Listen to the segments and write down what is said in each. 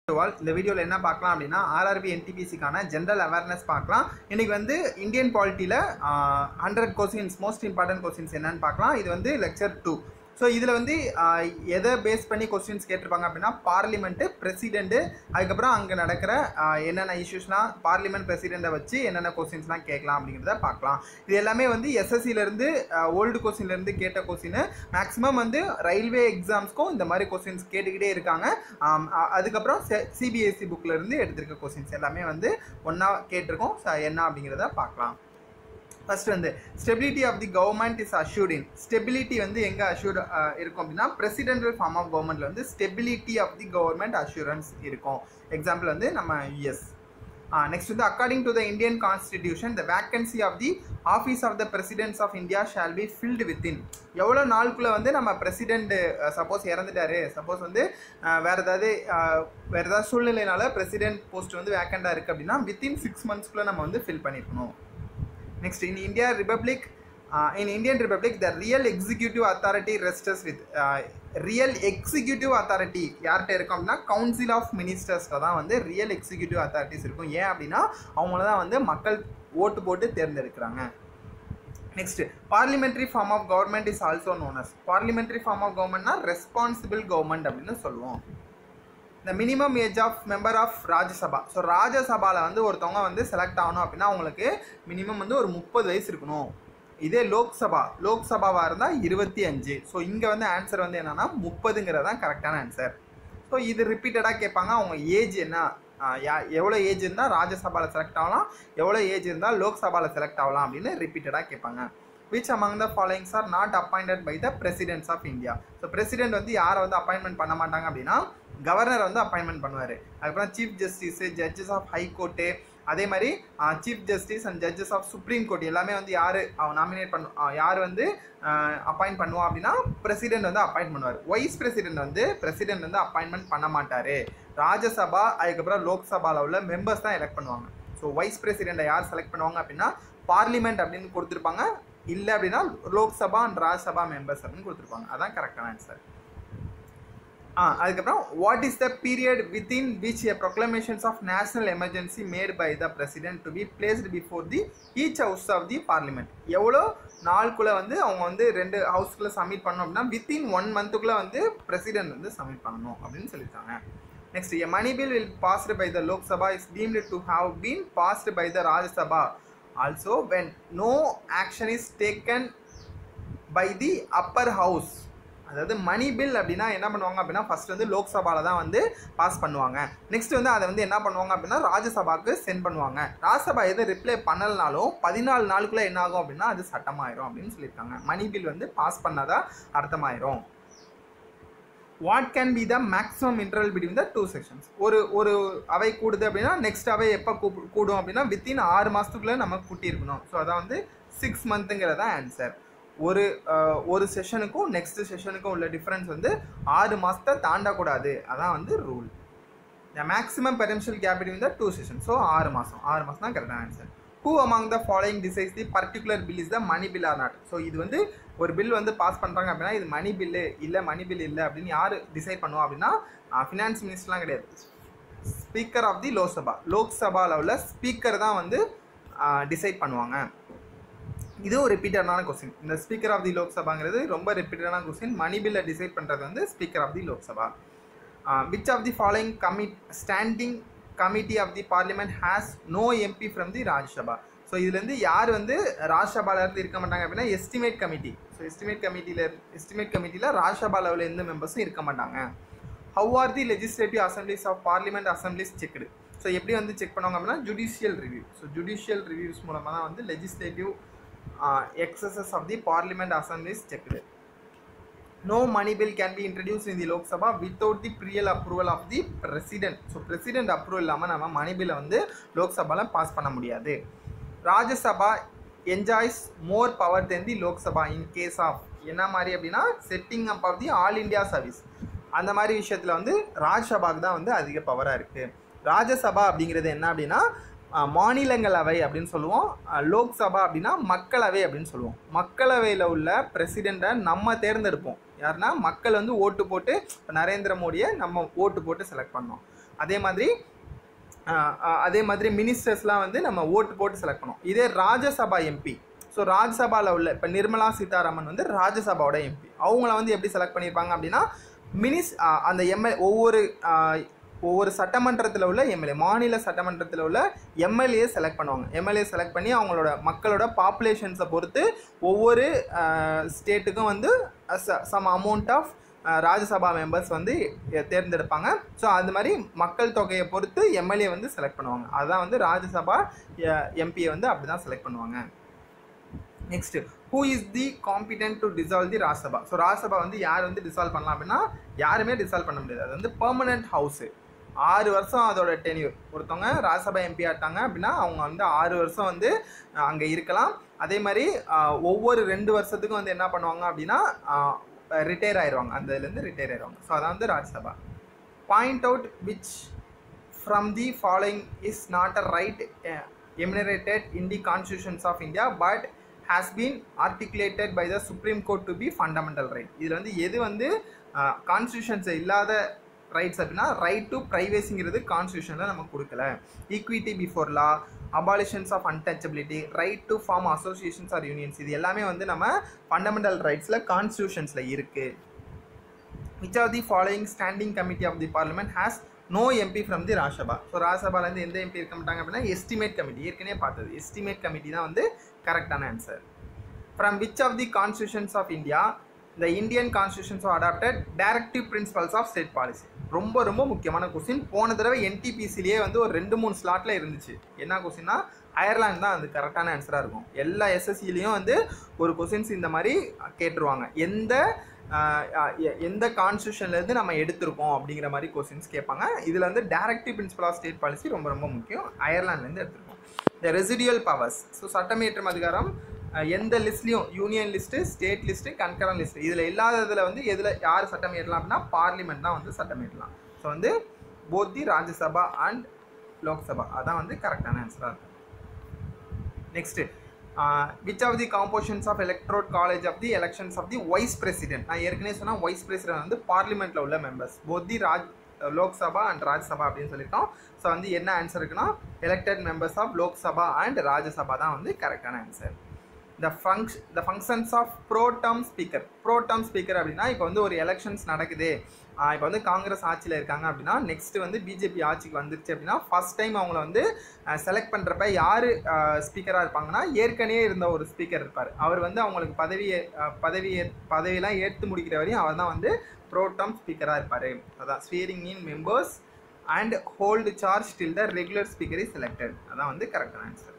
All இந்த வீடியோவில் என்ன பார்க்கலாம் அப்படின்னா ஆர்ஆர்பி என்டிபிசிக்கான ஜென்ரல் அவேர்னஸ் பார்க்கலாம் இன்னைக்கு வந்து இந்தியன் பாலிட்டியில் hundred questions most important questions என்னன்னு பார்க்கலாம் இது வந்து லெக்சர் டூ ஸோ இதில் வந்து ஆஹ், எதை பேஸ் பண்ணி கொஸ்டின்ஸ் கேட்டிருப்பாங்க அப்படின்னா பார்லிமெண்ட்டு பிரசிடெண்ட்டு அதுக்கப்புறம் அங்கே நடக்கிற ஆஹ், என்னென்ன இஷ்யூஸ்லாம் பார்லிமெண்ட் பிரசிடெண்ட்டை வச்சு என்னென்ன கொஸ்டின்ஸ்லாம் கேட்கலாம் அப்படிங்கிறத பார்க்கலாம் இது எல்லாமே வந்து எஸ்எஸ்சிலேருந்து ஓல்டு கொஸ்டின்லேருந்து கேட்ட கொஸ்டின் மேக்ஸிமம் வந்து ரயில்வே எக்ஸாம்ஸ்க்கும் இந்த மாதிரி கொஸ்டின்ஸ் கேட்டுக்கிட்டே இருக்காங்க ஆம், அ- அதுக்கப்புறம் சிபிஎஸ்சி புக்கில் இருந்து எடுத்திருக்க கொஸ்டின்ஸ் எல்லாமே வந்து ஒன்றா கேட்டிருக்கோம் So, என்ன அப்படிங்கிறத பார்க்கலாம் ஃபர்ஸ்ட் வந்து stability of the government is assured in stability வந்து எங்கே அஷ்யூர்ட் இருக்கும் அப்படின்னா பிரசிடென்டல் ஃபார்ம் ஆஃப் கவர்மெண்ட்ல வந்து stability of the government assurance இருக்கும் எக்ஸாம்பிள் வந்து நம்ம யுஎஸ் நெக்ஸ்ட் வந்து according to the Indian constitution the vacancy of the office of the president's of India shall be filled within எவ்வளோ நாளுக்குள்ளே வந்து நம்ம பிரசிடென்ட் சப்போஸ் இறந்துட்டாரு சப்போஸ் வந்து அஹ், வேற ஏதாவது அஹ், வேற ஏதாவது சூழ்நிலையினால பிரசிடென்ட் போஸ்ட் வந்து வேக்கண்டாக இருக்குது அப்படின்னா வித்தின் சிக்ஸ் மந்த்ஸ்க்குள்ளே நம்ம வந்து ஃபில் பண்ணிருக்கணும் Next, in India Republic, uh, in Indian Republic, the real executive authority rests with uh, real executive authority யார்கிட்ட இருக்கும் அப்படின்னா கவுன்சில் ஆஃப் மினிஸ்டர்ஸில் தான் வந்து ரியல் எக்ஸிக்யூட்டிவ் அத்தாரிட்டிஸ் இருக்கும் ஏன் அப்படின்னா அவங்கள தான் வந்து மக்கள் ஓட்டு போட்டு தேர்ந்தெடுக்கிறாங்க next parliamentary form of government is also known as parliamentary form of கவர்மெண்ட்னா ரெஸ்பான்சிபிள் கவர்மெண்ட் அப்படின்னு சொல்லுவோம் இந்த minimum age of member of Rajya Sabha so ராஜ்யசபாவில் வந்து ஒருத்தவங்க வந்து செலக்ட் ஆகணும் அப்படின்னா அவங்களுக்கு மினிமம் வந்து ஒரு முப்பது வயசு இருக்கணும் இதே லோக்சபா லோக்சபாவாக இருந்தால் இருபத்தி அஞ்சு ஸோ இங்கே வந்து ஆன்சர் வந்து என்னன்னா முப்பதுங்கிறது தான் கரெக்டான ஆன்சர் ஸோ இது ரிப்பீட்டடாக கேட்பாங்க அவங்க ஏஜ் என்ன ஆஹ் யா எவ்வளோ ஏஜ் இருந்தால் ராஜ்யசபாவில் செலக்ட் ஆகலாம் எவ்வளோ ஏஜ் இருந்தால் லோக்சபாவில் செலக்ட் ஆகலாம் அப்படின்னு ரிப்பீட்டடாக கேட்பாங்க which among the followings are not appointed by the presidents of India so president வந்து யாரை வந்து அப்பாயின்மெண்ட் பண்ண மாட்டாங்க அப்படின்னா கவர்னர் வந்து அப்பாயின்மெண்ட் பண்ணுவார் அதுக்கப்புறம் chief justice judges of high court அதே மாதிரி chief justice and judges of supreme court எல்லாமே வந்து யார் நாமினேட் பண்ணு ஆஹ் யார் வந்து அப்பாயின்ட் பண்ணுவோம் அப்படின்னா பிரசிடென்ட் வந்து அப்பாயின்ட் பண்ணுவார் வைஸ் பிரசிடென்ட் வந்து பிரசிடென்ட் வந்து அப்பாயின்மெண்ட் பண்ண மாட்டார் ராஜ்யசபா அதுக்கப்புறம் லோக்சபாவில் உள்ள மெம்பர்ஸ் தான் எலெக்ட் பண்ணுவாங்க ஸோ வைஸ் பிரசிடெண்ட்டை யார் செலக்ட் பண்ணுவாங்க அப்படின்னா பார்லிமெண்ட் அப்படின்னு கொடுத்துருப்பாங்க இல்லை அப்படின்னா லோக்சபா அண்ட் ராஜ்யசபா மெம்பர்ஸ் அப்படின்னு கொடுத்துருப்பாங்க அதான் கரெக்டான ஆன்சர் ஆ அதுக்கப்புறம் what is the period within which a proclamations of national emergency made by the president to be placed before the each house of the parliament எவ்வளோ நாளுக்குள்ளே வந்து அவங்க வந்து ரெண்டு ஹவுஸ்க்குள்ளே சப்மிட் பண்ணணும் அப்படின்னா வித்தின் ஒன் மந்த்துக்குள்ளே வந்து பிரசிடென்ட் வந்து சப்மிட் பண்ணணும் அப்படின்னு சொல்லியிருக்காங்க next a money bill will passed by the Lok Sabha is deemed to have been passed by the Rajya Sabha also when no action is taken by the upper house அதாவது money bill அப்படின்னா என்ன பண்ணுவாங்க அப்படின்னா ஃபர்ஸ்ட் வந்து லோக்சபாவில் தான் வந்து பாஸ் பண்ணுவாங்க நெக்ஸ்ட் வந்து அதை வந்து என்ன பண்ணுவாங்க அப்படின்னா ராஜ்யசபாவுக்கு சென்ட் பண்ணுவாங்க ராஜ்யசபா எதுவும் ரிப்ளை பண்ணலனாலும் பதினாலு நாளுக்குள்ளே என்ன ஆகும் அப்படின்னா அது சட்டமாயிரும் அப்படின்னு சொல்லியிருக்காங்க மணி பில் வந்து பாஸ் பண்ணாதான் அர்த்தமாயிரும் what can be the maximum interval between the two sections ஒரு ஒரு அவை கூடுது அப்படின்னா நெக்ஸ்ட் அவை எப்போ கூப் கூடும் அப்படின்னா வித்தின் ஆறு மாதத்துக்குள்ளே நம்ம கூட்டியிருக்கணும் ஸோ அதான் வந்து சிக்ஸ் மந்த்துங்கிறதா ஆன்சர் ஒரு அஹ், ஒரு செஷனுக்கும் நெக்ஸ்ட் செஷனுக்கும் உள்ள டிஃப்ரென்ஸ் வந்து ஆறு மாதத்தை தாண்டக்கூடாது அதான் வந்து rule the maximum preferential gap between the two session so ஆறு மாதம் ஆறு மாதம் தான் கரெக்டான answer who among the following decides the particular bill is the money bill or not so இது வந்து ஒரு பில் வந்து பாஸ் பண்ணுறாங்க அப்படின்னா இது மணி பில்லு இல்லை மணி பில் இல்லை அப்படின்னு யார் டிசைட் பண்ணுவோம் அப்படின்னா ஃபினான்ஸ் மினிஸ்டர்லாம் கிடையாது ஸ்பீக்கர் ஆஃப் தி லோக்சபா லோக்சபாவில் உள்ள ஸ்பீக்கர் தான் வந்து டிசைட் பண்ணுவாங்க இது ஒரு ரிப்பீட்டடான கொஸ்டின் இந்த ஸ்பீக்கர் ஆஃப் தி லோக்சபாங்கிறது ரொம்ப ரிப்பீட்டடான கொஸ்டின் மணி பில்லை டிசைட் பண்ணுறது வந்து speaker of the Lok Sabha which of the following commit standing committee of the parliament has no MP from the Rajya Sabha so இதுலேருந்து யார் வந்து ராஜ்யசபால இருந்து இருக்க மாட்டாங்க அப்படின்னா எஸ்டிமேட் கமிட்டி ஸோ எஸ்டிமேட் கமிட்டியில் எஸ்டிமேட் கமிட்டியில் ராஜ்யசபா லெவலில் எந்த மெம்பர்ஸும் இருக்க மாட்டாங்க how are the legislative assemblies of parliament assemblies checked so எப்படி வந்து செக் பண்ணுவாங்க அப்படின்னா judicial review so judicial reviews மூலமாக தான் வந்து legislative excesses of the parliament assemblies checked no money bill can be introduced in the Lok Sabha without the pre approval of the president so president approval இல்லாமல் நம்ம மணி பில்லை வந்து லோக்சபாவில் pass பண்ண முடியாது Rajya Sabha enjoys more power then the Lok Sabha in case of என்ன மாதிரி அப்படின்னா setting up of the all India service அந்த மாதிரி விஷயத்தில் வந்து ராஜ்யசபாவுக்கு தான் வந்து அதிக பவராக இருக்குது ராஜ்யசபா அப்படிங்கிறது என்ன அப்படின்னா அஹ், மாநிலங்களவை அப்படின்னு சொல்லுவோம் அஹ், லோக்சபா அப்படின்னா மக்களவை அப்படின்னு சொல்லுவோம் மக்களவையில் உள்ள பிரசிடெண்ட்டை நம்ம தேர்ந்தெடுப்போம் யாருன்னா மக்கள் வந்து ஓட்டு போட்டு இப்போ நரேந்திர மோடியை நம்ம ஓட்டு போட்டு செலக்ட் பண்ணோம் அதே மாதிரி ஆஹ் ஆஹ் அதே மாதிரி மினிஸ்டர்ஸ்லாம் வந்து நம்ம ஓட்டு போட்டு செலக்ட் பண்ணுவோம் இதே ராஜ்யசபா எம்பி ஸோ ராஜ்யசபாவில் உள்ள இப்போ நிர்மலா சீதாராமன் வந்து ராஜ்யசபாவோட எம்பி அவங்கள வந்து எப்படி செலக்ட் பண்ணியிருப்பாங்க அப்படின்னா மினிஸ் ஆஹ் அந்த எம்எல் ஒவ்வொரு ஆஹ் ஒவ்வொரு சட்டமன்றத்தில் உள்ள எம்எல்ஏ மாநில சட்டமன்றத்தில் உள்ள எம்எல்ஏ செலக்ட் பண்ணுவாங்க எம்எல்ஏ செலக்ட் பண்ணி அவங்களோட மக்களோட பாப்புலேஷன்ஸை பொறுத்து ஒவ்வொரு ஸ்டேட்டுக்கும் வந்து some amount of Rajya Sabha members வந்து எ- தேர்ந்தெடுப்பாங்க ஸோ அது மாதிரி மக்கள் தொகையை பொறுத்து எம்எல்ஏ வந்து செலக்ட் பண்ணுவாங்க அதான் வந்து ராஜ்யசபா எம்பியை வந்து அப்படி தான் செலக்ட் பண்ணுவாங்க next who is the competent to dissolve the Rajya Sabha so Rajya Sabha வந்து யார் வந்து டிசால்வ் பண்ணலாம் அப்படின்னா யாருமே டிசால்வ் பண்ண முடியாது அது வந்து பெர்மனன்ட் ஹவுஸு ஆறு வருஷம் அதோட டென்யூர் ஒருத்தவங்க ராஜ்யசபா எம்பி ஆட்டாங்க அப்படின்னா அவங்க வந்து ஆறு வருஷம் வந்து அங்கே இருக்கலாம் அதே மாதிரி ஆஹ், ஒவ்வொரு ரெண்டு வருஷத்துக்கும் வந்து என்ன பண்ணுவாங்க அப்படின்னா ரிட்டையர் ஆயிடுவாங்க அந்த இதுலேருந்து ரிட்டையர் ஆயிடுவாங்க ஸோ அதான் வந்து Rajya Sabha point out which from the following is not a right enumerated in the constitutions of India but has been articulated by the supreme court to be fundamental right இதில் வந்து எது வந்து கான்ஸ்டியூஷன்ஸ் இல்லாத rights அப்படின்னா right to ப்ரைவேசிங்கிறது கான்ஸ்டியூஷனில் நமக்கு கொடுக்கல equity before law abolitions of untouchability right to form associations or unions இது எல்லாமே வந்து நம்ம ஃபண்டமெண்டல் ரைட்ஸில் கான்ஸ்டியூஷன்ஸில் இருக்குது which are the following standing committee of the parliament has no MP from the Rajya Sabha so ராஜ்யசபாலேருந்து எந்த எம்பி இருக்க மாட்டாங்க அப்படின்னா எஸ்டிமேட் கமிட்டி ஏற்கனவே பார்த்தது எஸ்டிமேட் கமிட்டி தான் வந்து கரெக்டான answer from which of the constitutions of India the Indian constitutions are adopted directive principles of state policy ரொம்ப ரொம்ப முக்கியமான கொஸ்டின் போன தடவை என்டிபிசிலேயே வந்து ஒரு ரெண்டு மூணு ஸ்லாட்டில் இருந்துச்சு என்ன கொஸ்டின்னா அயர்லாந்து தான் அது கரெக்டான ஆன்சராக இருக்கும் எல்லா எஸ்எஸ்சிலையும் வந்து ஒரு கொஸ்டின்ஸ் இந்த மாதிரி கேட்டுருவாங்க எந்த ஆஹ் ஆஹ் எ- எந்த கான்ஸ்டியூஷன்லேருந்து நம்ம எடுத்திருக்கோம் அப்படிங்கிற மாதிரி கொஸ்டின்ஸ் கேட்பாங்க இதில் வந்து directive principle of state policy ரொம்ப ரொம்ப முக்கியம் அயர்லாண்ட்லேருந்து எடுத்திருக்கோம் இந்த ரெசிடியல் பவர்ஸ் ஸோ சட்டமேற்றும் அதிகாரம் அஹ், எந்த லிஸ்ட்லையும் union list state list concurrent list இதில் இல்லாததில் வந்து எதில் யார் சட்டம் ஏற்றலாம் அப்படின்னா பார்லிமெண்ட் தான் வந்து சட்டம் ஏற்றலாம் ஸோ வந்து both the Rajya Sabha and Lok Sabha அதான் வந்து கரெக்டான ஆன்சராக இருக்கும் next which of the compositions of electoral college of the elections of the vice president நான் ஏற்கனவே சொன்னால் வைஸ் பிரசிடென்ட் வந்து பார்லிமெண்ட்டில் உள்ள members both the Raj Lok Sabha and Rajya Sabha அப்படின்னு சொல்லியிருக்கோம் ஸோ வந்து என்ன ஆன்சர் இருக்குன்னா elected members of Lok Sabha and Rajya Sabha தான் வந்து கரெக்டான ஆன்சர் த ஃபங்க்ஷ் the functions of pro tem speaker bro tem speaker அப்படின்னா இப்போ வந்து ஒரு எலெக்ஷன்ஸ் நடக்குது இப்போ வந்து காங்கிரஸ் ஆட்சியில் இருக்காங்க அப்படின்னா நெக்ஸ்ட் வந்து பிஜேபி ஆட்சிக்கு வந்துருச்சு அப்படின்னா ஃபர்ஸ்ட் டைம் அவங்கள வந்து செலக்ட் பண்ணுறப்ப யார் ஸ்பீக்கராக இருப்பாங்கன்னா ஏற்கனவே இருந்த ஒரு ஸ்பீக்கர் இருப்பார் அவர் வந்து அவங்களுக்கு பதவியை பதவி பதவியெல்லாம் ஏற்று முடிக்கிற வரையும் அவர் தான் வந்து ப்ரோ டேர்ம் ஸ்பீக்கராக இருப்பார் அதான் swearing in members and hold charge till the regular speaker is selected அதான் வந்து கரெக்டான answer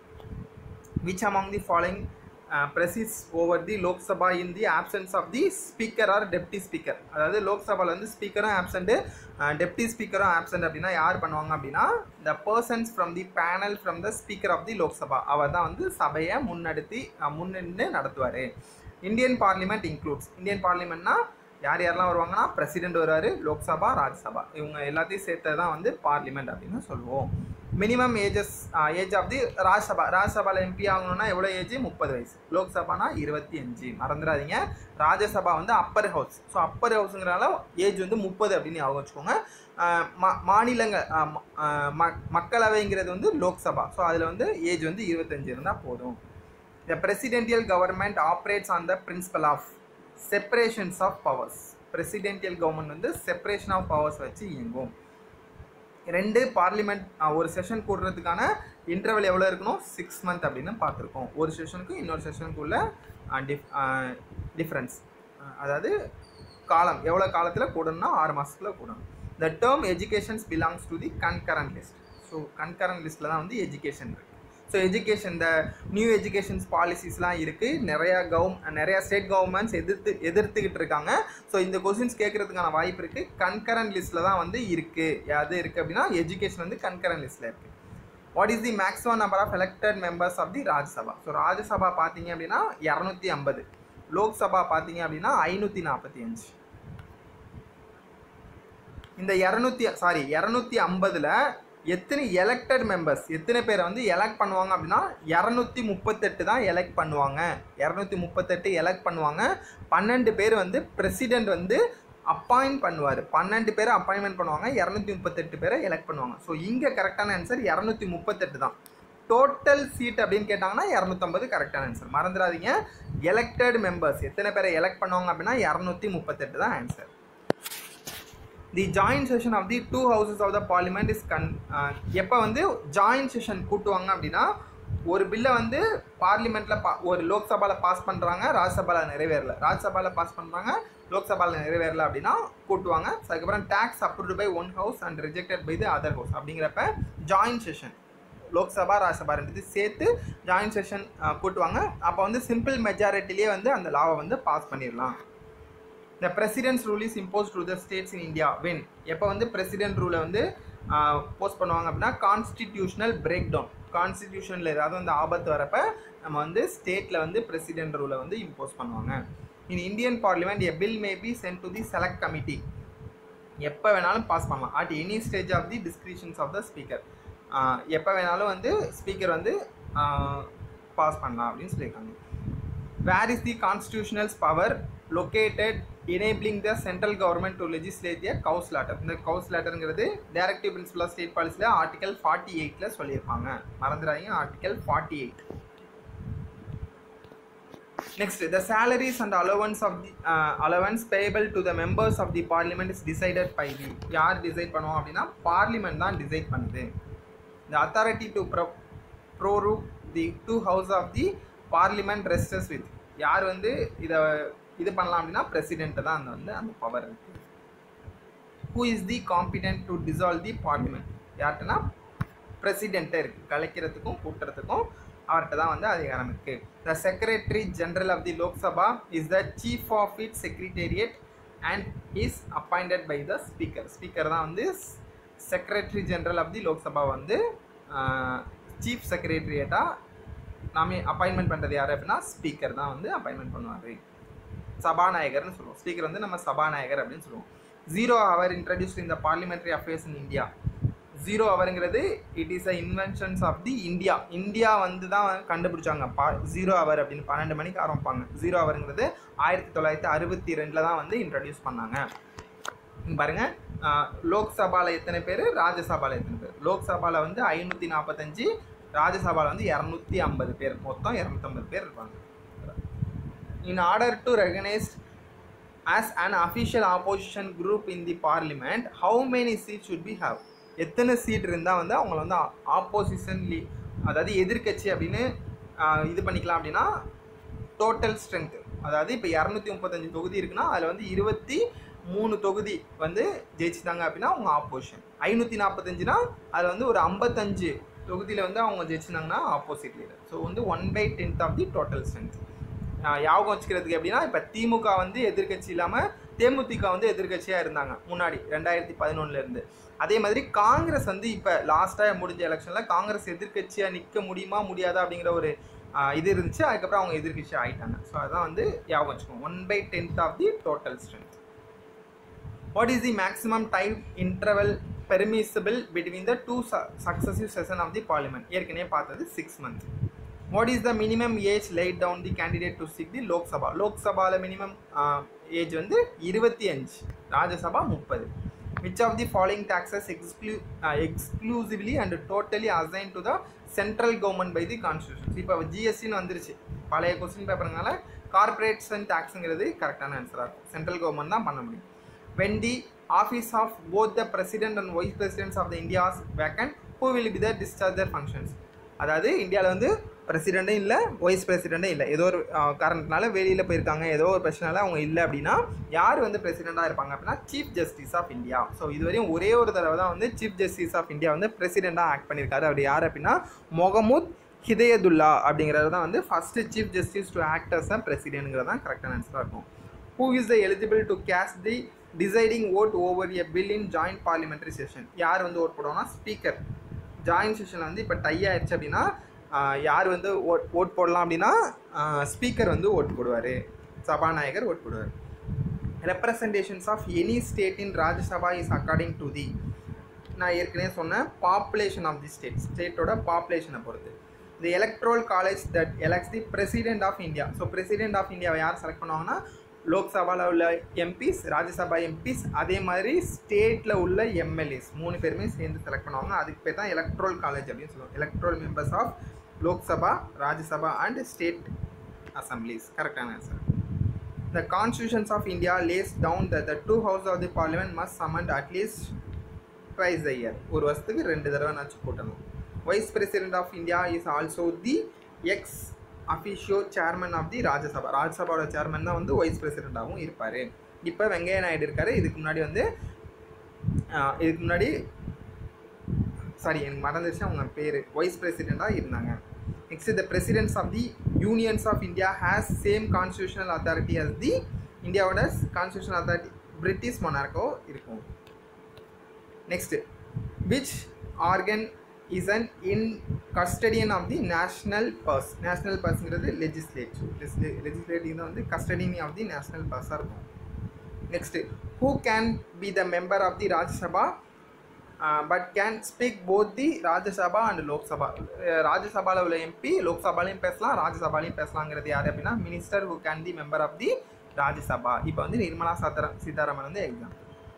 which among the following uh, presides over the Lok Sabha in the absence of the speaker or deputy speaker அதாவது லோக்சபாவில் வந்து ஸ்பீக்கரும் absent deputy ஸ்பீக்கரும் absent அப்படின்னா யார் பண்ணுவாங்க அப்படின்னா the persons from the panel from the speaker of the Lok Sabha அவர் தான் வந்து சபையை முன்னெடுத்து uh, முன்னின்று நடத்துவார் இந்தியன் பார்லிமெண்ட் இன்க்ளூட்ஸ் இந்தியன் பார்லிமெண்ட்னா யார் யாரெல்லாம் வருவாங்கன்னா பிரசிடென்ட் வருவார் லோக்சபா ராஜ்யசபா இவங்க எல்லாத்தையும் சேர்த்து தான் வந்து பார்லிமெண்ட் அப்படின்னு சொல்லுவோம் minimum ages age of the Rajya Sabha ராஜ்யசபாவில் எம்பி ஆகணும்னா எவ்வளோ ஏஜ் முப்பது வயசு லோக்சபானா இருபத்தி அஞ்சு மறந்துடாதீங்க ராஜ்யசபா வந்து அப்பர் ஹவுஸ் ஸோ அப்பர் ஹவுஸுங்கிறனால ஏஜ் வந்து முப்பது அப்படின்னு ஞாபகம் வச்சுக்கோங்க ஆஹ் மா மாநிலங்கள் ஆஹ் ம- ஆஹ் ம- மக்களவைங்கிறது வந்து லோக்சபா ஸோ அதில் வந்து ஏஜ் வந்து இருபத்தஞ்சு இருந்தால் போதும் the presidential government operates on the principle of separations of powers presidential government வந்து செப்பரேஷன் ஆஃப் பவர்ஸ் வச்சு இயங்கும் ரெண்டு பார்லிமெண்ட் ஒரு செஷன் கூடுறதுக்கான இன்டர்வல் எவ்வளோ இருக்கணும் சிக்ஸ் மந்த் அப்படின்னு பார்த்துருக்கோம் ஒரு செஷனுக்கும் இன்னொரு செஷனுக்கு உள்ள டிஃப் டிஃப்ரென்ஸ் அதாவது காலம் எவ்வளோ காலத்தில் கூடணும்னா ஆறு மாதத்துக்குள்ள கூடணும் the term educations belongs to the concurrent list so concurrent லிஸ்ட்டில் தான் வந்து எஜுகேஷன் இருக்குது ஸோ எஜுகேஷன் இந்த நியூ எஜுகேஷன்ஸ் பாலிசிஸ்லாம் இருக்குது நிறையா கவர்ம் நிறையா ஸ்டேட் கவர்மெண்ட்ஸ் எதிர்த்து எதிர்த்துக்கிட்டு இருக்காங்க ஸோ இந்த கொஸ்டின்ஸ் கேட்குறதுக்கான வாய்ப்பு இருக்குது கன்கரண்ட் லிஸ்ட்டில் தான் வந்து இருக்குது அது இருக்குது அப்படின்னா எஜுகேஷன் வந்து கன்கரண்ட் லிஸ்ட்டில் இருக்குது what is the maximum number of elected members of the Rajya Sabha so Rajya Sabha பார்த்தீங்க அப்படின்னா இரநூத்தி ஐம்பது லோக்சபா பார்த்தீங்க அப்படின்னா ஐநூற்றி நாற்பத்தி அஞ்சு இந்த இரநூத்தி சாரி இரநூத்தி ஐம்பதில் எத்தனை எலெக்டட் மெம்பர்ஸ் எத்தனை பேரை வந்து எலெக்ட் பண்ணுவாங்க அப்படின்னா இரநூத்தி முப்பத்தெட்டு தான் எலெக்ட் பண்ணுவாங்க இரநூத்தி முப்பத்தெட்டு எலெக்ட் பண்ணுவாங்க பன்னெண்டு பேர் வந்து பிரசிடெண்ட் வந்து அப்பாயிண்ட் பண்ணுவார் பன்னெண்டு பேரை அப்பாயின்மெண்ட் பண்ணுவாங்க இரநூத்தி முப்பத்தெட்டு பேரை எலெக்ட் பண்ணுவாங்க ஸோ இங்கே கரெக்டான ஆன்சர் இரநூத்தி முப்பத்தெட்டு தான் டோட்டல் சீட் அப்படின்னு கேட்டாங்கன்னா இரநூத்தம்பது கரெக்டான ஆன்சர் மறந்துடாதீங்க எலெக்டட் மெம்பர்ஸ் எத்தனை பேரை எலெக்ட் பண்ணுவாங்க அப்படின்னா இரநூத்தி முப்பத்தெட்டு தான் answer the joint session of the two houses of the parliament is con எப்போ வந்து ஜாயின்ட் செஷன் கூட்டுவாங்க அப்படின்னா ஒரு பில்லை வந்து பார்லிமெண்ட்டில் பா ஒரு லோக்சபாவில் பாஸ் பண்ணுறாங்க ராஜ்யசபாவில் நிறைவேறல ராஜ்யசபாவில் பாஸ் பண்ணுறாங்க லோக்சபாவில் நிறைவேறல அப்படின்னா கூட்டுவாங்க So, அதுக்கப்புறம் takes approved by one house and rejected by the other house அப்படிங்கிறப்ப ஜாயின்ட் செஷன் லோக்சபா ராஜ்யசபா ரெண்டுத்தையும் சேர்த்து ஜாயின்ட் செஷன் கூட்டுவாங்க அப்போ வந்து சிம்பிள் மெஜாரிட்டிலேயே வந்து அந்த லாவை வந்து பாஸ் பண்ணிடலாம் the president's rule is impose to the states in India when எப்போ வந்து பிரசிடென்ட் ரூலை வந்து போஸ்ட் பண்ணுவாங்க அப்படின்னா கான்ஸ்டிடியூஷனல் பிரேக் டவுன் கான்ஸ்டிடியூஷனில் ஏதாவது வந்து ஆபத்து வரப்ப நம்ம வந்து ஸ்டேட்டில் வந்து பிரசிடென்ட் ரூலை வந்து இம்போஸ் பண்ணுவாங்க in Indian parliament a bill may be sent to the select committee எப்போ வேணாலும் பாஸ் பண்ணலாம் at any stage of the descriptions of the speaker எப்போ வேணாலும் வந்து ஸ்பீக்கர் வந்து பாஸ் பண்ணலாம் அப்படின்னு சொல்லியிருக்காங்க where is the constitutionals power located enabling the central government to legislate a cow slaughter இந்த கவுஸ் லேட்டருங்கிறது டைரக்டிவ் பிரின்சிபல் ஆஃப் ஸ்டேட் பாலிசியில் ஆர்டிகல் ஃபார்ட்டி எயிட்டில் சொல்லியிருப்பாங்க மறந்துடாதீங்க article forty eight next the salaries and allowance of the allowance payable to the members of the parliament is decided by the யார் decide பண்ணுவோம் அப்படின்னா parliament தான் decide பண்ணுது the authority to pro prorogue the two house of the parliament rests with யார் வந்து இதை இது பண்ணலாம் அப்படின்னா பிரசிடென்ட்டு தான் அந்த வந்து அந்த பவர் இருக்குது who is the competent to dissolve the parliament யார்கிட்டனா பிரசிடென்ட்டே இருக்குது கலைக்கிறதுக்கும் கூட்டுறதுக்கும் அவர்கிட்ட தான் வந்து அதிகாரம் இருக்குது the secretary general of the Lok Sabha is the chief of it secretariat and is appointed by the speaker speaker தான் வந்து secretary general of the Lok Sabha வந்து சீஃப் செக்ரட்டரியேட்டாக நாமே அப்பாயின்மெண்ட் பண்ணுறது யார் அப்படின்னா ஸ்பீக்கர் தான் வந்து அப்பாயின்மெண்ட் பண்ணுவார் சபாநாயகர்னு சொல்லுவோம் ஸ்பீக்கர் வந்து நம்ம சபாநாயகர் அப்படின்னு சொல்லுவோம் ஜீரோ அவர் இன்ட்ரடியூஸ்ட் இந்த parliamentary affairs in India zero அவருங்கிறது it is a inventions of the India India வந்து தான் கண்டுபிடிச்சாங்க பா ஜீரோ அவர் அப்படின்னு பன்னெண்டு மணிக்கு ஆரம்பிப்பாங்க ஜீரோ அவருங்கிறது ஆயிரத்தி தொள்ளாயிரத்தி அறுபத்தி ரெண்டில் தான் வந்து இன்ட்ரடியூஸ் பண்ணாங்க இங்க பாருங்க லோக்சபாவில் எத்தனை பேர் ராஜ்யசபாவில் எத்தனை பேர் லோக்சபாவில் வந்து ஐநூற்றி நாற்பத்தஞ்சு ராஜ்யசபாவில் வந்து இரநூத்தி ஐம்பது பேர் மொத்தம் இரநூத்தம்பது பேர் இருப்பாங்க in order to recognise as an official opposition group in the parliament how many seat should be have எத்தனை சீட் இருந்தால் வந்து அவங்கள வந்து ஆப்போசிஷன் லீ அதாவது எதிர்க்கட்சி அப்படின்னு ஆஹ், இது பண்ணிக்கலாம் அப்படின்னா டோட்டல் ஸ்ட்ரென்த் அதாவது இப்போ இரநூத்தி முப்பத்தஞ்சு தொகுதி இருக்குன்னா அதில் வந்து இருபத்தி மூணு தொகுதி வந்து ஜெயிச்சிட்டாங்க அப்படின்னா அவங்க ஆப்போசிஷன் ஐநூற்றி நாற்பத்தஞ்சுனா அதில் வந்து ஒரு ஐம்பத்தஞ்சு தொகுதியில் வந்து அவங்க ஜெயிச்சிருந்தாங்கன்னா ஆப்போசிட் லீடர் ஸோ வந்து one by tenth of the total strength ஞாபகம் வச்சுக்கிறதுக்கு எப்படின்னா இப்போ திமுக வந்து எதிர்க்கட்சி இல்லாமல் தேமுதிக வந்து எதிர்க்கட்சியாக இருந்தாங்க முன்னாடி ரெண்டாயிரத்தி பதினொன்னுலேருந்து அதே மாதிரி காங்கிரஸ் வந்து இப்போ லாஸ்ட்டாக முடிஞ்ச எலெக்ஷனில் காங்கிரஸ் எதிர்க்கட்சியாக நிற்க முடியுமா முடியாதா அப்படிங்கிற ஒரு ஆஹ், இது இருந்துச்சு அதுக்கப்புறம் அவங்க எதிர்க்கட்சி ஆயிட்டாங்க ஸோ அதான் வந்து ஞாபகம் வச்சுக்கோங்க one by tenth of the total strength what is the maximum time interval permissible between the two successive session of the parliament ஏற்கனவே பார்த்தது six month what is the minimum age laid down the candidate to seek the Lok Sabha லோக்சபாவில் minimum age வந்து இருபத்தி அஞ்சு ராஜ்யசபா முப்பது which of the following taxes exclu exclusively and totally assign to the central government by the constitution இப்போ ஜிஎஸ்டின்னு வந்துருச்சு பழைய question பேப்பருங்கனால corporates டேக்ஸுங்கிறது கரெக்டான ஆன்சராக இருக்கும் சென்ட்ரல் கவர்மெண்ட் தான் பண்ண முடியும் when the office of both the president and vice presidents of the India is vacant who will be the discharge their functions அதாவது இந்தியாவில் வந்து பிரசிடெண்ட்டும் இல்லை வைஸ் பிரசிடெண்ட்டும் இல்லை ஏதோ ஒரு காரணத்தினால வெளியில் போயிருக்காங்க ஏதோ ஒரு பிரச்சனால அவங்க இல்லை அப்படின்னா யார் வந்து பிரசிடெண்ட்டாக இருப்பாங்க அப்படின்னா chief justice of India so இதுவரையும் ஒரே ஒரு தடவை தான் வந்து சீஃப் ஜஸ்டிஸ் ஆஃப் இந்தியா வந்து பிரசிடெண்ட்டாக ஆக்ட் பண்ணியிருக்காரு அவர் யார் அப்படின்னா மொகமுத் ஹிதயதுல்லா அப்படிங்கிறது தான் வந்து first chief justice to act as a பிரசிடென்ட்ங்கிறது தான் கரெக்டான ஆன்சராக இருக்கும் who is the eligible to cast the deciding vote over a bill in joint parliamentary session யார் வந்து ஓட் போடுவாங்கன்னா ஸ்பீக்கர் ஜாயின்ட் செஷனில் வந்து இப்போ டை ஆயிடுச்சு அப்படின்னா ஆஹ், யார் வந்து ஓட் ஓட் போடலாம் அப்படின்னா ஸ்பீக்கர் வந்து ஓட் போடுவார் சபாநாயகர் ஓட் போடுவார் representations of any state in Rajya Sabha is according to the நான் ஏற்கனவே சொன்னேன் பாப்புலேஷன் ஆஃப் தி ஸ்டேட் ஸ்டேட்டோட பாப்புலேஷனை பொறுத்து the electoral college that elects the president of India so president of இந்தியாவை யார் செலக்ட் பண்ணுவாங்கன்னா லோக்சபாவில் உள்ள எம்பிஸ் ராஜ்யசபா எம்பிஸ் அதே மாதிரி ஸ்டேட்டில் உள்ள எம்எல்ஏஸ் மூணு பேருமே சேர்ந்து செலக்ட் பண்ணுவாங்க அதுக்கு பேர் தான் எலக்ட்ரோல் காலேஜ் அப்படின்னு சொல்லுவாங்க electoral members of Lok Sabha Rajya Sabha and state assemblies கரெக்டான answer The constitutions of India lays down that the two houses of the parliament must summoned at least twice a year. ஒரு வருஷத்துக்கு ரெண்டு தடவை நாச்சும் கூட்டணும் vice president of India is also the ex officio chairman of the Rajya Sabha ராஜ்யசபாவோட chairman தான் வந்து wise பிரசிடெண்ட்டாகவும் இருப்பார் இப்போ வெங்கையா நாயுடு இருக்காரு இதுக்கு முன்னாடி வந்து ஆஹ், இதுக்கு முன்னாடி சாரி எனக்கு மறந்துருச்சு அவங்க பேர் வைஸ் பிரசிடெண்ட்டாக இருந்தாங்க next the president's of the unions of India has same constitutional authority as the இந்தியாவோட கான்ஸ்டியூஷனல் அத்தாரிட்டி பிரிட்டிஷ் மொனார்க்கோ இருக்கும் next which organ is an in custodian of the national purse national பர்ஸ்ங்கிறது லெஜிஸ்லேட்டிவ் லெஜிஸ்லேட்டிவ் தான் வந்து custodian of the national பர்ஸாக இருக்கும் next who can be the member of the Rajya Sabha but can speak both the Rajya Sabha and Lok Sabha ராஜ்யசபாவில் உள்ள MP லோக்சபாலையும் பேசலாம் ராஜ்யசபாலையும் பேசலாங்கிறது யார் அப்படின்னா minister who can the member of the Rajya Sabha இப்போ வந்து நிர்மலா சீதாரா சீதாராமன் வந்து exam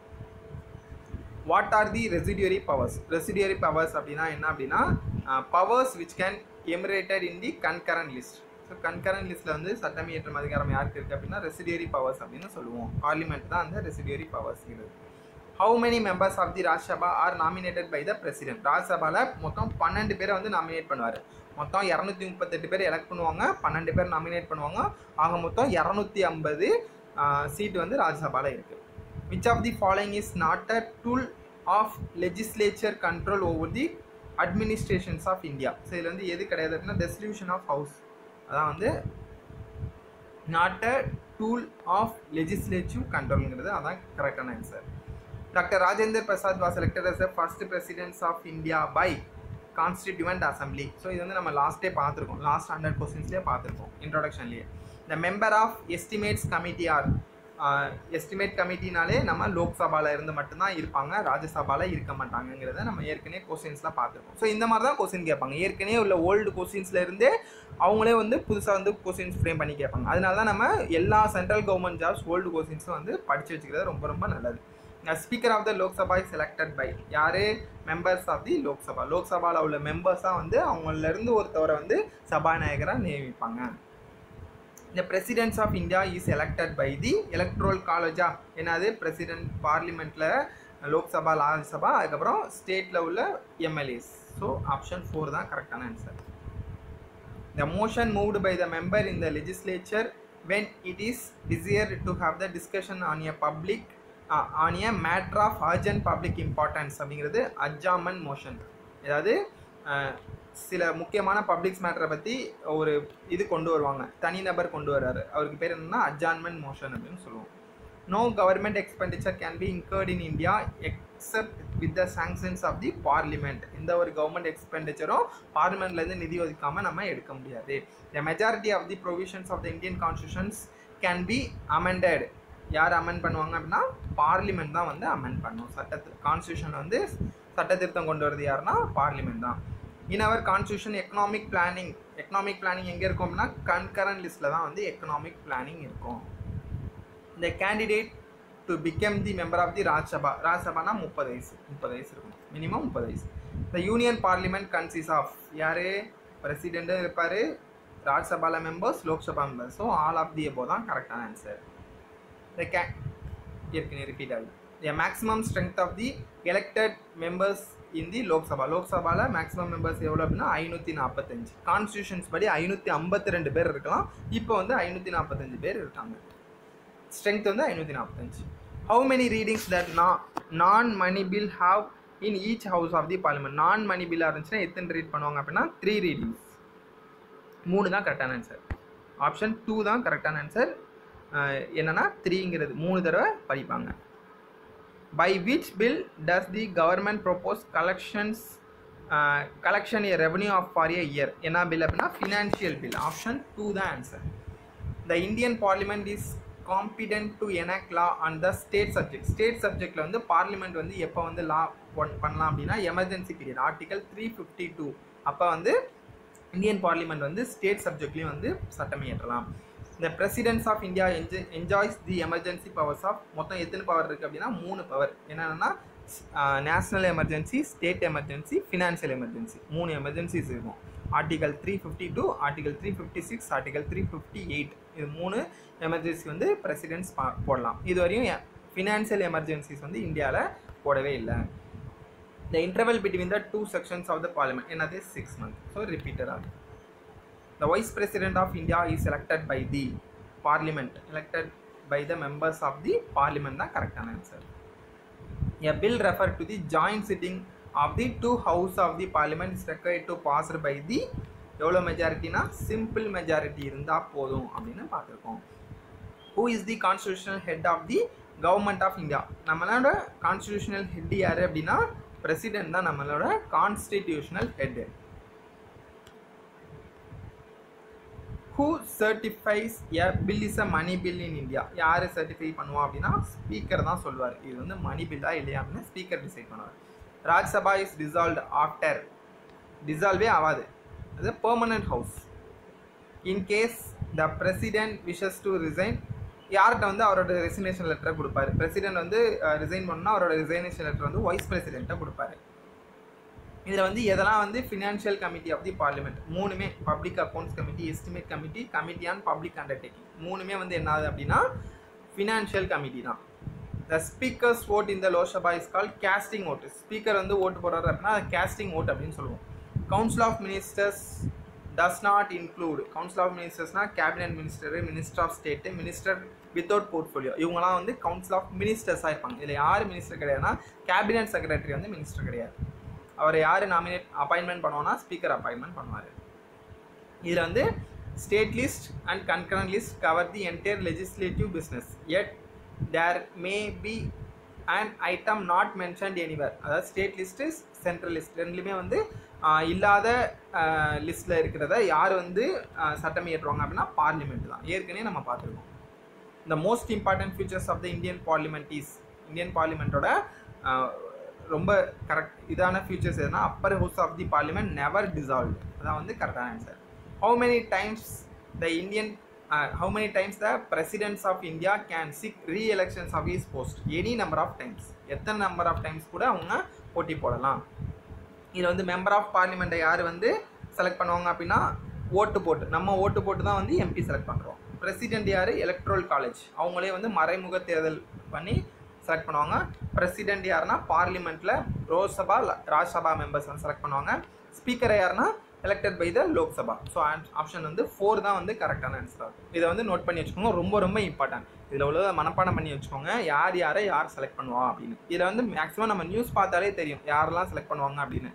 what are the residuary powers residuary powers அப்படின்னா என்ன அப்படின்னா powers which can enumerated in the concurrent list so concurrent லிஸ்ட்டில் வந்து சட்டம் இயற்றும் அதிகாரம் யாருக்கு இருக்குது அப்படின்னா ரெசிடியரி பவர்ஸ் அப்படின்னு சொல்லுவோம் பார்லிமெண்ட் தான் அந்த ரெசிடியரி பவர்ஸ் இருக்குது how many members of the Rajya Sabha are nominated by the president ராஜ்யசபாவில் மொத்தம் பன்னெண்டு பேரை வந்து நாமினேட் பண்ணுவார் மொத்தம் இரநூத்தி முப்பத்தெட்டு பேர் எலெக்ட் பண்ணுவாங்க பன்னெண்டு பேர் நாமினேட் பண்ணுவாங்க ஆக மொத்தம் இரநூத்தி ஐம்பது சீட் வந்து ராஜ்யசபாவில் இருக்குது which of the following is not a tool of legislature control over the administrations of India so இதில் வந்து எது கிடையாது அப்படின்னா டெஸ்டியூஷன் ஆஃப் ஹவுஸ் அதான் வந்து not a tool of legislative கண்ட்ரோலுங்கிறது அதான் கரெக்டான answer doctor Rajendra Prasad was elected as the first president's of India by constituent assembly so இது வந்து நம்ம லாஸ்ட்டே பார்த்துருக்கோம் லாஸ்ட் ஹண்ட்ரட் கொஸ்டின்ஸ்லேயே பார்த்துருக்கோம் இன்ட்ரோடக்ஷன்லேயே the member of estimates committee are estimate கமிட்டினாலே நம்ம லோக்சபாவில் இருந்து மட்டும்தான் இருப்பாங்க ராஜ்யசபாவில் இருக்க மாட்டாங்கங்கிறத நம்ம ஏற்கனவே கொஸ்டின்ஸ்லாம் பார்த்துருக்கோம் ஸோ இந்த மாதிரி தான் கொஸ்டின் கேட்பாங்க ஏற்கனவே உள்ள ஓல்டு கொஸ்டின்ஸ்ல இருந்தே அவங்களே வந்து புதுசாக வந்து கொஸ்டின்ஸ் ஃப்ரேம் பண்ணி கேட்பாங்க அதனால தான் நம்ம எல்லா சென்ட்ரல் கவர்மெண்ட் ஜாப்ஸ் ஓல்டு கொஸ்டின்ஸும் வந்து படித்து வச்சுக்கிறது ரொம்ப ரொம்ப நல்லது speaker of the Lok Sabha is selected by யாரு மெம்பர்ஸ் ஆஃப் தி லோக்சபா லோக்சபாவில் உள்ள மெம்பர்ஸாக வந்து அவங்களிருந்து ஒருத்தவரை வந்து சபாநாயகராக நியமிப்பாங்க இந்த president's of India is elected by the electoral காலேஜா என்னது பிரசிடென்ட் பார்லிமெண்ட்டில் லோக்சபா ராஜ்யசபா அதுக்கப்புறம் ஸ்டேட்டில் உள்ள எம்எல்ஏஸ் ஸோ ஆப்ஷன் ஃபோர் தான் கரெக்டான answer The motion moved by the member in the legislature when it is desired to have the discussion on a public uh, on a matter of urgent public importance அப்படிங்கிறது adjournment motion அதாவது அஹ், சில முக்கியமான publics மேட்டரை பற்றி ஒரு இது கொண்டு வருவாங்க தனிநபர் கொண்டு வர்றாரு அவருக்கு பேர் என்னன்னா adjournment motion அப்படின்னு சொல்லுவோம் no government expenditure can be incurred in India except with the sanctions of the parliament இந்த ஒரு கவர்மெண்ட் எக்ஸ்பெண்டிச்சரும் பார்லிமெண்ட்லேருந்து நிதி ஒதுக்காமல் நம்ம எடுக்க முடியாது the majority of the provisions of the Indian constitutions can be amended யார் அமெண்ட் பண்ணுவாங்க அப்படின்னா பார்லிமெண்ட் தான் வந்து அமெண்ட் பண்ணும் சட்டத்து கான்ஸ்டியூஷன் வந்து சட்ட திருத்தம் கொண்டு வரது யாருன்னா பார்லிமெண்ட் தான் in our constitution economic planning economic planning எங்கே இருக்கும் அப்படின்னா கன்கரண்ட் லிஸ்ட்டில் தான் வந்து எக்கனாமிக் பிளானிங் இருக்கும் இந்த candidate to become the member of the Rajya Sabha ராஜ்சபானா முப்பது வயசு முப்பது வயசு இருக்கும் மினிமம் முப்பது வயசு இந்த யூனியன் பார்லிமெண்ட் கன்சிஸ் ஆஃப் யார் பிரசிடெண்ட்டும் இருப்பார் ராஜ்சபாவில் members Lok Sabha members so all of the above தான் கரெக்டான ஆன்சர் the ca- ஏற்கனவே ரிப்பீட் ஆகுது the maximum strength of the elected members in the Lok Sabha லோக்சபாவில் மேக்ஸிமம் மெம்பர்ஸ் எவ்வளோ அப்படின்னா ஐநூற்றி நாற்பத்தஞ்சு கான்ஸ்டியூஷன்ஸ் படி ஐநூற்றி ஐம்பத்தி ரெண்டு பேர் இருக்கலாம் இப்போ வந்து ஐநூற்றி நாற்பத்தஞ்சு பேர் இருக்காங்க ஸ்ட்ரென்த் வந்து ஐநூற்றி நாற்பத்தஞ்சு how many readings that non non money bill have in each house of the parliament non money பில்லாக இருந்துச்சுன்னா எத்தனை ரீட் பண்ணுவாங்க அப்படின்னா த்ரீ ரீடிங்ஸ் மூணு தான் கரெக்டான ஆன்சர் ஆப்ஷன் டூ தான் கரெக்டான ஆன்சர் என்னன்னா த்ரீங்கிறது மூணு தடவை படிப்பாங்க by which bill does the government propose collections collection a revenue of for a year என்ன பில் அப்படின்னா ஃபினான்ஷியல் பில் ஆப்ஷன் டூ தான் answer the Indian parliament is competent to enact law on the state subject state சப்ஜெக்டில் வந்து parliament வந்து எப்போ வந்து law பண்ணலாம் அப்படின்னா emergency period article three fifty two அப்போ வந்து இந்தியன் பார்லிமெண்ட் வந்து ஸ்டேட் சப்ஜெக்ட்லேயும் வந்து சட்டம் இயற்றலாம் இந்த presidents of India enjoy enjoys the emergency powers of மொத்தம் எத்தனை பவர் இருக்குது அப்படின்னா மூணு பவர் என்னென்னா national emergency state emergency financial emergency மூணு எமர்ஜென்சிஸ் இருக்கும் article three fifty two article three fifty six article three fifty eight இது மூணு எமர்ஜென்சி வந்து பிரசிடென்ட்ஸ் பா போடலாம் இது வரையும் ஃபினான்ஷியல் எமர்ஜென்சிஸ் வந்து இந்தியாவில் போடவே இல்லை the interval between the two sections of the parliament என்னது சிக்ஸ் மந்த் ஸோ ரிப்பீட்டட் ஆகும் the vice president of india is elected by the parliament elected by the members of the parliament தான் கரெக்டான answer a bill referred to the joint sitting of the two house of the parliament is required to passed by the எவ்வளோ மெஜாரிட்டினா simple majority இருந்தால் போதும் அப்படின்னு பார்த்துருக்கோம் who is the constitutional head of the government of India நம்மளோட constitutional head யார் அப்படின்னா president தான் நம்மளோட constitutional head who certifies a bill is a money bill in India யார் சர்டிஃபை பண்ணுவோம் அப்படின்னா ஸ்பீக்கர் தான் சொல்லுவார் இது வந்து மணி பில்லா இல்லையா அப்படின்னு ஸ்பீக்கர் டிசைட் பண்ணுவார் ராஜ்சபா இஸ் டிசால்வ்ட் ஆஃப்டர் டிசால்வே ஆகாது அது permanent house in case the president wishes to resign யார்கிட்ட வந்து அவரோட ரெசிக்னேஷன் லெட்டரை கொடுப்பாரு பிரசிடென்ட் வந்து ரிசைன் பண்ணால் அவரோட ரிசைனேஷன் லெட்டர் வந்து வைஸ் பிரசிடென்ட்டை கொடுப்பாரு இதில் வந்து எதெல்லாம் வந்து financial committee of the parliament மூணுமே public accounts committee estimate committee committee on public undertaking மூணுமே வந்து என்ன ஆகுது அப்படின்னா ஃபினான்ஷியல் கமிட்டி தான் த ஸ்பீக்கர்ஸ் ஓட் இந்த லோசபா is call casting vote speaker வந்து ஓட்டு போடுறாரு அப்படின்னா அது கேஸ்டிங் ஓட் அப்படின்னு சொல்லுவோம் council of ministers does not include council of மினிஸ்டர்ஸ்னால் cabinet minister minister of state minister without portfolio இவங்கலாம் வந்து கவுன்சில் ஆஃப் மினிஸ்டர்ஸாக இருப்பாங்க இதில் யார் மினிஸ்டர் கிடையாதுன்னா கேபினட் செக்ரட்டரி வந்து மினிஸ்டர் கிடையாது அவரை யார் நாமினேட் அப்பாயின்மெண்ட் பண்ணுவோன்னா ஸ்பீக்கர் அப்பாயின்மெண்ட் பண்ணுவார் இதில் வந்து state list and concurrent list cover the entire legislative business at there may be and item not mentioned anywhere அதாவது ஸ்டேட் லிஸ்ட்டு சென்ட்ரல் லிஸ்ட் ரெண்டுலேயுமே வந்து இல்லாத லிஸ்ட்டில் இருக்கிறத யார் வந்து சட்டம் இயற்றுவாங்க அப்படின்னா பார்லிமெண்ட் தான் ஏற்கனவே நம்ம பார்த்துருக்கோம் இந்த most important features of the Indian parliament is Indian பார்லிமெண்ட்டோட ரொம்ப கரெக்ட் இதான ஃபியூச்சர்ஸ் எதுனா upper house of the parliament never dissolve அதான் வந்து கரெக்டான answer how many times the Indian how many times the president's of India can seek reelections of is post any number of times எத்தனை number of times கூட அவங்க போட்டி போடலாம் இதில் வந்து மெம்பர் ஆஃப் பார்லிமெண்ட்டை யார் வந்து செலக்ட் பண்ணுவாங்க அப்படின்னா ஓட்டு போட்டு நம்ம ஓட்டு போட்டு தான் வந்து எம்பி செலக்ட் பண்ணுறோம் பிரசிடென்ட் யார் எலக்ட்ரல் காலேஜ் அவங்களே வந்து மறைமுக தேர்தல் பண்ணி செலக்ட் பண்ணுவாங்க பிரசிடென்ட் யாருன்னா பார்லிமெண்ட்டில் ரோசபா ராஜ்சபா மெம்பர்ஸ் வந்து செலக்ட் பண்ணுவாங்க ஸ்பீக்கரை யாருன்னா elected by the Lok Sabha so option வந்து ஃபோர் தான் வந்து கரெக்டான ஆன்சர் ஆகும் இதை வந்து நோட் பண்ணி வச்சுக்கோங்க ரொம்ப ரொம்ப இம்பார்ட்டன்ட் இதில் உள்ள மனப்பாடம் பண்ணி வச்சுக்கோங்க யார் யாரை யார் செலக்ட் பண்ணுவா அப்படின்னு இதில் வந்து மேக்ஸிமம் நம்ம நியூஸ் பார்த்தாலே தெரியும் யாரெல்லாம் செலக்ட் பண்ணுவாங்க அப்படின்னு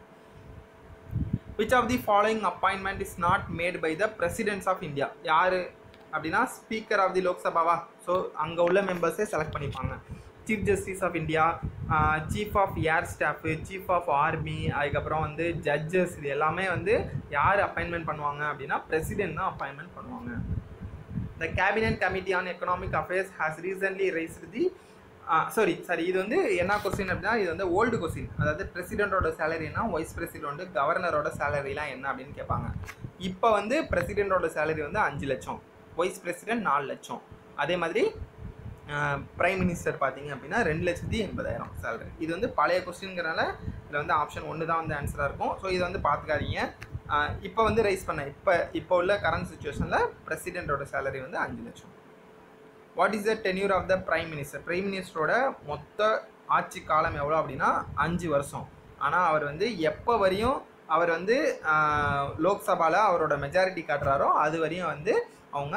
which of the following appointment is not made by the president's of India யார் அப்படின்னா ஸ்பீக்கர் ஆஃப் தி லோக்சபாவா ஸோ அங்கே உள்ள மெம்பர்ஸே செலக்ட் பண்ணிப்பாங்க chief justice of India chief of air staff chief of army அதுக்கப்புறம் வந்து ஜட்ஜஸ் இது எல்லாமே வந்து யார் அப்பாயின்மெண்ட் பண்ணுவாங்க அப்படின்னா பிரசிடென்ட் தான் அப்பாயின்மெண்ட் பண்ணுவாங்க the cabinet committee on economic affairs has recently raised the sorry sorry இது வந்து என்ன கொஸ்டின் அப்படின்னா இது வந்து ஓல்டு கொஸ்டின் அதாவது பிரசிடென்ட்டோட சேலரினா வைஸ் பிரசிடென்ட் கவர்னரோட சேலரிலாம் என்ன அப்படின்னு கேட்பாங்க இப்போ வந்து பிரசிடென்ட்டோட சேலரி வந்து அஞ்சு லட்சம் வைஸ் பிரசிடென்ட் நாலு லட்சம் அதே மாதிரி ப்ரைம் மினிஸ்டர் பார்த்தீங்க அப்படின்னா ரெண்டு லட்சத்தி எண்பதாயிரம் சேலரி இது வந்து பழைய கொஸ்டின்ங்கிறனால இதில் வந்து ஆப்ஷன் ஒன்று தான் வந்து ஆன்சராக இருக்கும் ஸோ இதை வந்து பார்த்துக்காதீங்க இப்போ வந்து ரைஸ் பண்ண இப்போ இப்போ உள்ள கரண்ட் சுச்சுவேஷனில் பிரசிடென்ட்டோட சேலரி வந்து அஞ்சு லட்சம் what is the tenure of the prime minister prime மினிஸ்டரோட மொத்த ஆட்சி காலம் எவ்வளோ அப்படின்னா அஞ்சு வருஷம் ஆனால் அவர் வந்து எப்போ வரையும் அவர் வந்து லோக்சபாவில் அவரோட மெஜாரிட்டி காட்டுறாரோ அது வரையும் வந்து அவங்க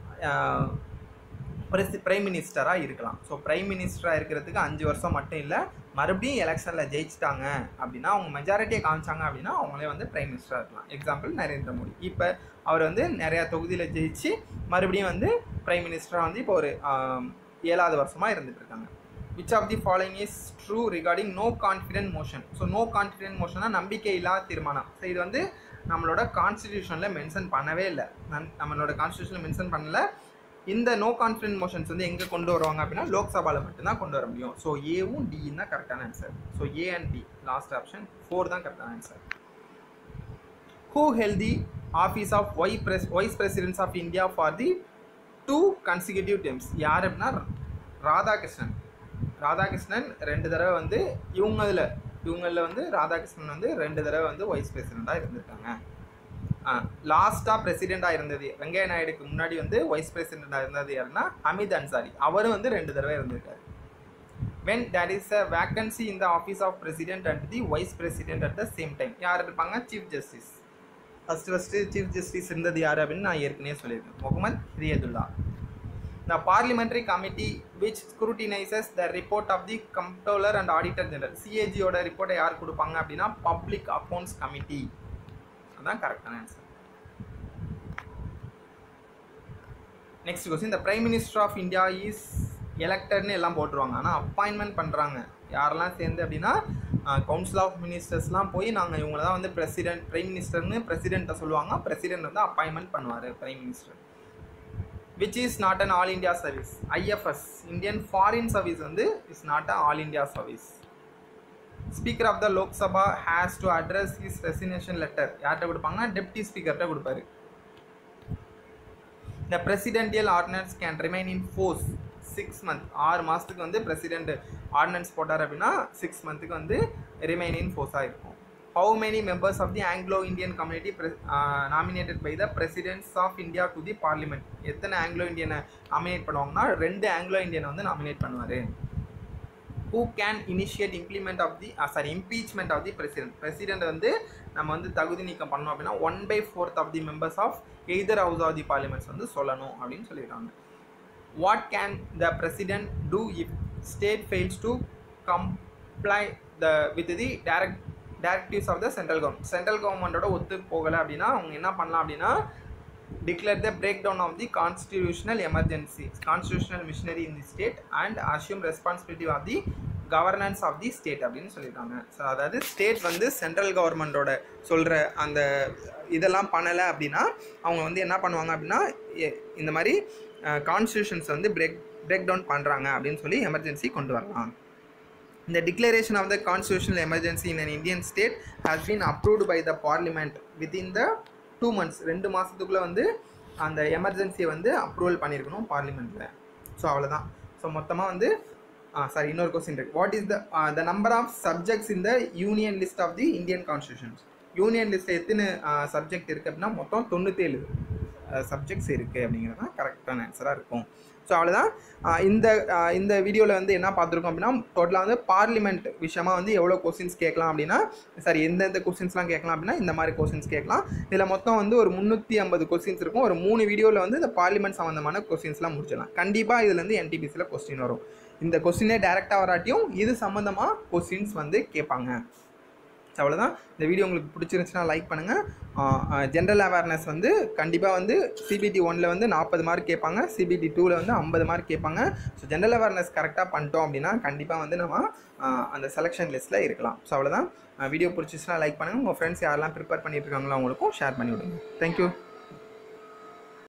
பிரசி பிரைம் மினிஸ்டராக இருக்கலாம் ஸோ பிரைம் மினிஸ்டராக இருக்கிறதுக்கு அஞ்சு வருஷம் மட்டும் இல்லை மறுபடியும் எலெக்ஷனில் ஜெயிச்சிட்டாங்க அப்படின்னா அவங்க மெஜாரிட்டியை காமிச்சாங்க அப்படின்னா அவங்களே வந்து பிரைம் மினிஸ்டராக இருக்கலாம் எக்ஸாம்பிள் நரேந்திர மோடி இப்போ அவர் வந்து நிறையா தொகுதியில் ஜெயிச்சு மறுபடியும் வந்து பிரைம் மினிஸ்டராக வந்து இப்போ ஒரு ஏழாவது வருஷமாக இருந்துட்டு இருக்காங்க which of the following is true regarding no confident motion so no confident மோஷனாக நம்பிக்கை இல்லாத தீர்மானம் ஸோ இது வந்து நம்மளோட கான்ஸ்டிடியூஷனில் மென்ஷன் பண்ணவே இல்லை நம்மளோட கான்ஸ்டியூஷனில் மென்ஷன் பண்ணல இந்த நோ கான்ஃபிடென்ட் மோஷன்ஸ் வந்து எங்கே கொண்டு வருவாங்க அப்படின்னா லோக்சபாவில் மட்டும்தான் கொண்டு வர முடியும் ஸோ ஏவும் டியும் தான் கரெக்டான answer so A and D last option four தான் கரெக்டான answer who held the office of why press vice presidents of India for the two consecutive terms யார் அப்படின்னா ராதாகிருஷ்ணன் ராதாகிருஷ்ணன் ரெண்டு தடவை வந்து இவங்களில் இவங்களில் வந்து ராதாகிருஷ்ணன் வந்து ரெண்டு தடவை வந்து வைஸ் பிரசிடெண்ட்டாக இருந்திருக்காங்க லாஸ்ட்டாக பிரசிடெண்ட்டாக இருந்தது வெங்கையா நாயுடுக்கு முன்னாடி வந்து வைஸ் பிரசிடெண்ட்டாக இருந்தது யாருன்னா ஹமீத் அன்சாரி அவரும் வந்து ரெண்டு தடவை இருந்திருக்காரு when there is a vacancy in the office of president and the vice president at the same time யார் இருப்பாங்க chief justice first first chief justice இருந்தது யார் அப்படின்னு நான் ஏற்கனவே சொல்லியிருக்கேன் Mohammed ஹிரியதுல்லா the parliamentary committee which scrutinizes the report of the comptroller and auditor general CAG ஓட ரிப்போர்ட்டை யார் கொடுப்பாங்க அப்படின்னா பப்ளிக் அக்கௌண்ட்ஸ் கமிட்டி அதான் கரெக்டான ஆன்சர் நெக்ஸ்ட் கொஸ்டின் இந்த prime minister of India is எலெக்டட்னு எல்லாம் போட்டுருவாங்க ஆனால் அப்பாயின்மெண்ட் பண்ணுறாங்க யாரெல்லாம் சேர்ந்து அப்படின்னா கவுன்சில் ஆஃப் மினிஸ்டர்ஸ்லாம் போய் நாங்கள் இவங்கள தான் வந்து பிரசிடென்ட் பிரைம் மினிஸ்டர்னு பிரசிடெண்ட்டை சொல்லுவாங்க பிரசிடென்ட் வந்து அப்பாயின்மெண்ட் பண்ணுவார் prime minister which is not an all India service IFS Indian foreign service வந்து is not a all India service speaker of the Lok Sabha has to address his resignation letter யார்கிட்ட கொடுப்பாங்கன்னா deputy ஸ்பீக்கர்கிட்ட கொடுப்பாரு த presidential ordinance can remain in force six month ஆறு மாதத்துக்கு வந்து president ordinance போட்டார் அப்படின்னா six மந்த்துக்கு வந்து ரிமைன் இன் ஃபோர்ஸாக இருக்கும் how many members of the Anglo Indian community nominated by the president's of India to the parliament எத்தனை ஆங்கிலோ இந்தியனை நாமினேட் பண்ணுவாங்கன்னா ரெண்டு ஆங்கிலோ இந்தியனை வந்து நாமினேட் பண்ணுவார் who can initiate implement of the sorry impeachment of the president president வந்து நம்ம வந்து தகுதி நீக்கம் பண்ணோம் அப்படின்னா one by fourth of the members of either house of the parliaments வந்து சொல்லணும் அப்படின்னு சொல்லியிருக்காங்க what can the president do if state fails to comply the with the direct directives of the central government central கவர்மெண்ட்டோட ஒத்து போகலை அப்படின்னா அவங்க என்ன பண்ணலாம் அப்படின்னா declare the breakdown of the constitutional emergency constitutional machinery in the state and assume responsibility of the governance of the state அப்படின்னு சொல்லியிருக்காங்க ஸோ அதாவது ஸ்டேட் வந்து சென்ட்ரல் கவர்மெண்ட்டோட சொல்கிற அந்த இதெல்லாம் பண்ணலை அப்படின்னா அவங்க வந்து என்ன பண்ணுவாங்க அப்படின்னா எ- இந்த மாதிரி கான்ஸ்டியூஷன்ஸ் வந்து பிரேக் பிரேக் டவுன் பண்ணுறாங்க அப்படின்னு சொல்லி எமர்ஜென்சி கொண்டு வரலாம் The declaration of the constitutional emergency in an Indian state has been approved by the parliament within the two months ரெண்டு மாதத்துக்குள்ளே வந்து அந்த எமர்ஜென்சியை வந்து அப்ரூவல் பண்ணியிருக்கணும் பார்லிமெண்ட்டில் ஸோ அவ்வளோதான் ஸோ மொத்தமாக வந்து சாரி இன்னொரு கொஸ்டின் இருக்கு what is the the number of subjects இந்த union list of the Indian constitutions union list எத்தனை சப்ஜெக்ட் இருக்குது அப்படின்னா மொத்தம் தொண்ணூற்றேழு சப்ஜெக்ட்ஸ் இருக்குது அப்படிங்கிறது தான் கரெக்டான ஆன்சராக இருக்கும் ஸோ அவ்வளோதான் ஆஹ் இந்த ஆஹ் இந்த வீடியோவில் வந்து என்ன பார்த்துருக்கோம் அப்படின்னா டோட்டலாக வந்து பார்லிமெண்ட் விஷயமா வந்து எவ்வளோ கொஸ்டின்ஸ் கேட்கலாம் அப்படின்னா சாரி எந்தெந்த கொஸ்டின்ஸ்லாம் கேட்கலாம் அப்படின்னா இந்த மாதிரி கொஸ்டின்ஸ் கேட்கலாம் இதில் மொத்தம் வந்து ஒரு முந்நூற்றி ஐம்பது கொஸ்டின்ஸ் இருக்கும் ஒரு மூணு வீடியோவில் வந்து இந்த பார்லிமெண்ட் சம்மந்தமான கொஸ்டின்ஸ்லாம் முடிச்சிடலாம் கண்டிப்பாக இதுலேருந்து என்டிபிசியில் கொஸ்டின் வரும் இந்த கொஸ்டினே டேரெக்டாக வராட்டியும் இது சம்மந்தமாக கொஸ்டின்ஸ் வந்து கேட்பாங்க ஸோ அவ்வளோதான் இந்த வீடியோ உங்களுக்கு பிடிச்சிருந்துச்சுன்னா லைக் பண்ணுங்கள் ஜென்ரல் அவேர்னஸ் வந்து கண்டிப்பாக வந்து சிபிடி ஒனில் வந்து நாற்பது மார்க் கேட்பாங்க சிபிடி டூவில் வந்து ஐம்பது மார்க் கேட்பாங்க ஸோ ஜென்ரல் அவேர்னஸ் கரெக்டாக பண்ணிட்டோம் அப்படின்னா கண்டிப்பாக வந்து நம்ம ஆஹ், அந்த செலெக்ஷன் லிஸ்ட்டில் இருக்கலாம் ஸோ அவ்வளோதான் வீடியோ பிடிச்சிச்சுன்னா லைக் பண்ணுங்கள் உங்கள் ஃப்ரெண்ட்ஸ் யாரெல்லாம் ப்ரிப்பேர் பண்ணிட்டு இருக்காங்களோ அவங்களுக்கும் ஷேர் பண்ணி விடுங்க தேங்க்யூ